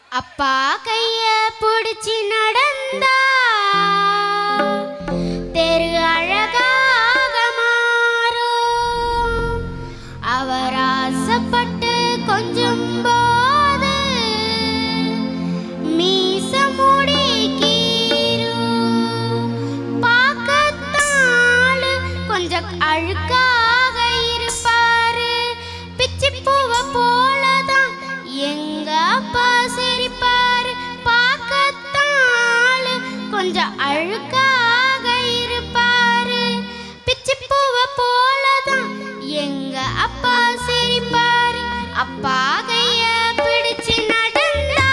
அப்பா கைய பிடிச்சி நடந்தா தெரு அழகாக மாறும் அவர் ஆசைப்பட்டு கொஞ்சம் போது மீச முடிக்கீரும் பார்க்கத்தாளு கொஞ்சம் அழுக்காக இருப்பாரு பிச்சி பூவை போலதான் எங்க அப்பா சிரிப்பாரு பார்க்கத்தாளு கொஞ்சம் அழுக்காக இருப்பாரு பிச்சி பூவை போலதான் எங்க அப்பா சிரிப்பாரு அப்பா கைய பிடிச்சு நடந்தா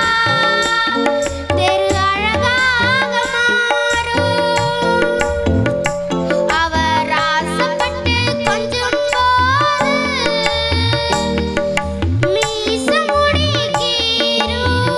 தெரு அழகாக மாறும் அவர் ஆசைப்பட்டு கொஞ்சம் போது மீச முடிக்கீரும்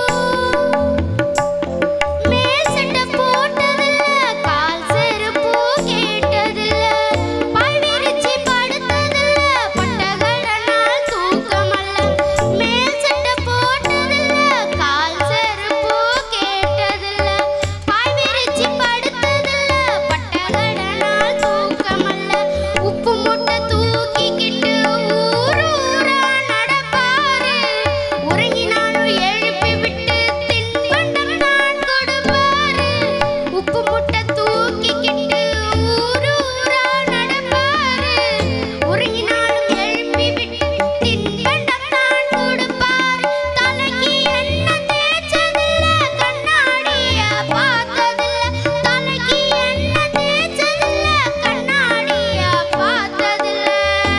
மேல் சட்டை போட்டதில்ல கால் செருப்பு கேட்டதில்ல பாய் விரிச்சு படுத்ததில்ல பட்டகடனால் தூக்கமல்ல மேல் சட்டை போட்டதில்ல கால் செருப்பு கேட்டதில்ல பாய் விரிச்சு படுத்ததில்ல பட்டகடனால் தூக்கமல்ல உப்பு முட்டை தூக்கிக்கிட்டு ஊர் ஊரா நடப்பாரு உறங்கினாலும் எழுப்பி விட்டு தின்பண்டம் தான் கொடுப்பாரு உப்பு முட்டை தூக்கிக்கிட்டு ஊர் ஊரா நடப்பாரு உறங்கினாலும் எழுப்பி விட்டு தின்பண்டம் தான் கொடுப்பாரு தலைக்கு எண்ணெய் தேய்ச்சதில்ல கண்ணாடிய பார்த்ததில்ல தலைக்கு எண்ணெய் தேய்ச்சதில்ல கண்ணாடிய பார்த்ததில்ல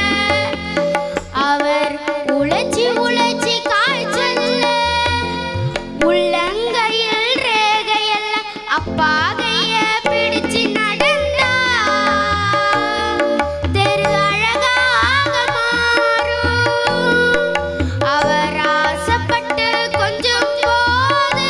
அவர் உழைச்சி உழைச்சி காய்ச்சல்ல உள்ளங்கையில் ரேகையல்ல அப்பா கைய பிடிச்சு நடந்தா தெரு அழகாக மாறும் அவர் ஆசைப்பட்டு கொஞ்சம் போது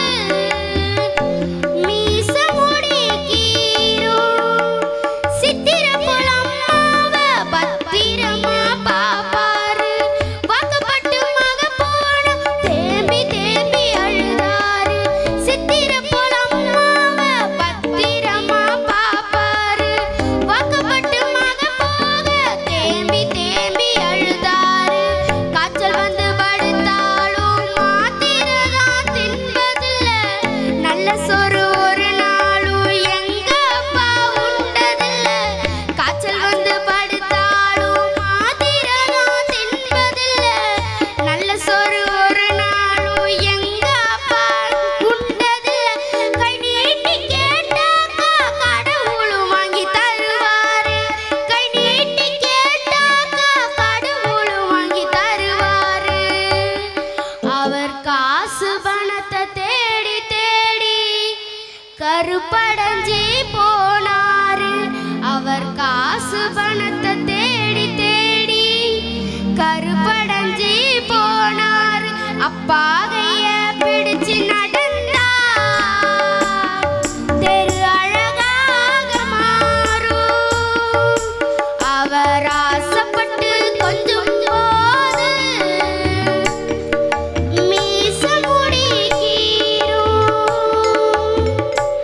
மீச முடிக்கீரும் சித்திர புலம்மாவ பத்திரமா பாப்பாரு வாக்கப்பட்டு மக போன தேம்பி தேம்பி அழுதாரு சித்திர புலம்மாவ பத்திரமா பாப்பாரு வாக்கப்பட்டு மக போக தேம்பி தேம்பி அழுதாரு காய்ச்சல் வந்து படுத்தாலும் மாத்திரதான் தின்பதில்ல நல்ல சோறு ஒரு நாளும் எங்க அப்பா உண்டதில்ல காய்ச்சல் வந்து படுத்தாலும் மாத்திரதான் தின்பதில்ல நல்ல சோறு ஒரு நாளும் எங்க அப்பா உண்டதில்ல கை நீட்டி கேட்டாக்கா கடவுளும் வாங்கி தருவாரு கை நீட்டி கேட்டாக்கா கடவுளும் வாங்கி தருவாரு அவர் காசு பணத்தை தேடி தேடி கருப்படைஞ்சி போனாரு அவர் காசு பணத்தை தேடி தேடி கருப்படைஞ்சி போனாரு அப்பா கைய பிடிச்சு நடந்தா தெரு அழகாக மாறும் அவர் ஆசைப்பட்டு கொஞ்சம் போது மீச முடிக்கீரும்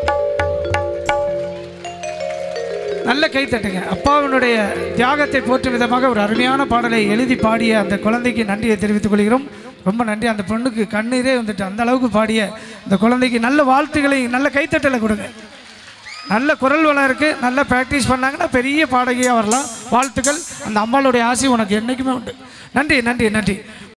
நல்ல கை தட்டுங்க அப்பாவினுடைய தியாகத்தை போற்றும் விதமாக ஒரு அருமையான பாடலை எழுதி பாடிய அந்த குழந்தைக்கு நன்றியை தெரிவித்துக் கொள்கிறோம் ரொம்ப நன்றி அந்த பொண்ணுக்கு கண்ணீரே வந்துட்டு அந்த அளவுக்கு பாடிய அந்த குழந்தைக்கு நல்ல வாழ்த்துக்களை நல்ல கைத்தட்டலை கொடுங்க நல்ல குரல் வளம் இருக்குது நல்ல ப்ராக்டிஸ் பண்ணாங்கன்னா பெரிய பாடகியாக வரலாம் வாழ்த்துக்கள் அந்த அம்மாளுடைய ஆசை உனக்கு என்றைக்குமே உண்டு நன்றி நன்றி நன்றி